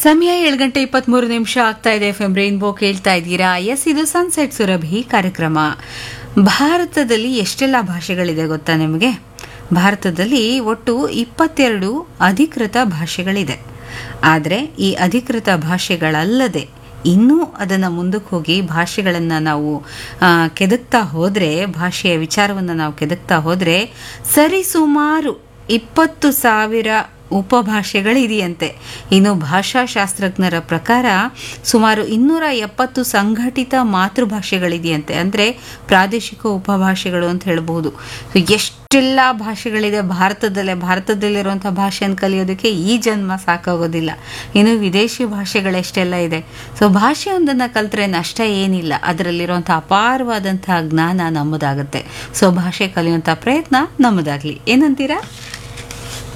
ಸಮಯ ಏಳು ಗಂಟೆ ಇಪ್ಪತ್ಮೂರು ನಿಮಿಷ ಆಗ್ತಾ ಇದೆ ಎಫ್ ಎಂ ರೈನ್ಬೋ ಕೇಳ್ತಾ ಇದ್ದೀರಾ ಎಸ್ ಇದು ಸನ್ಸೆಟ್ ಸುರಭಿ ಕಾರ್ಯಕ್ರಮ ಭಾರತದಲ್ಲಿ ಎಷ್ಟೆಲ್ಲ ಭಾಷೆಗಳಿದೆ ಗೊತ್ತಾ ನಿಮಗೆ ಭಾರತದಲ್ಲಿ ಒಟ್ಟು ಇಪ್ಪತ್ತೆರಡು ಅಧಿಕೃತ ಭಾಷೆಗಳಿದೆ ಆದರೆ ಈ ಅಧಿಕೃತ ಭಾಷೆಗಳಲ್ಲದೆ ಇನ್ನೂ ಅದನ್ನು ಮುಂದಕ್ಕೆ ಹೋಗಿ ಭಾಷೆಗಳನ್ನು ನಾವು ಆ, ಕೆದಕ್ತಾ ಹೋದರೆ ಭಾಷೆಯ ವಿಚಾರವನ್ನು ನಾವು ಕೆದಕ್ತಾ ಹೋದರೆ ಸರಿಸುಮಾರು ಇಪ್ಪತ್ತು ಸಾವಿರ ಉಪಭಾಷೆಗಳಿದೆಯಂತೆ ಇನ್ನು ಭಾಷಾಶಾಸ್ತ್ರಜ್ಞರ ಪ್ರಕಾರ ಸುಮಾರು ಇನ್ನೂರ ಎಪ್ಪತ್ತು ಸಂಘಟಿತ ಮಾತೃಭಾಷೆಗಳಿದೆಯಂತೆ ಅಂದರೆ ಪ್ರಾದೇಶಿಕ ಉಪಭಾಷೆಗಳು ಅಂತ ಹೇಳ್ಬೋದು ಸೊ ಎಷ್ಟೆಲ್ಲ ಭಾಷೆಗಳಿದೆ ಭಾರತದಲ್ಲೇ ಭಾರತದಲ್ಲಿರುವಂಥ ಭಾಷೆಯನ್ನು ಕಲಿಯೋದಕ್ಕೆ ಈ ಜನ್ಮ ಸಾಕಾಗೋದಿಲ್ಲ ಇನ್ನು ವಿದೇಶಿ ಭಾಷೆಗಳೆಷ್ಟೆಲ್ಲ ಇದೆ ಸೊ ಭಾಷೆಯೊಂದನ್ನು ಕಲ್ತ್ರೆ ನಷ್ಟ ಏನಿಲ್ಲ ಅದರಲ್ಲಿರುವಂಥ ಅಪಾರವಾದಂತಹ ಜ್ಞಾನ ನಮ್ಮದಾಗುತ್ತೆ ಸೊ ಭಾಷೆ ಕಲಿಯುವಂಥ ಪ್ರಯತ್ನ ನಮ್ಮದಾಗಲಿ ಏನಂತೀರಾ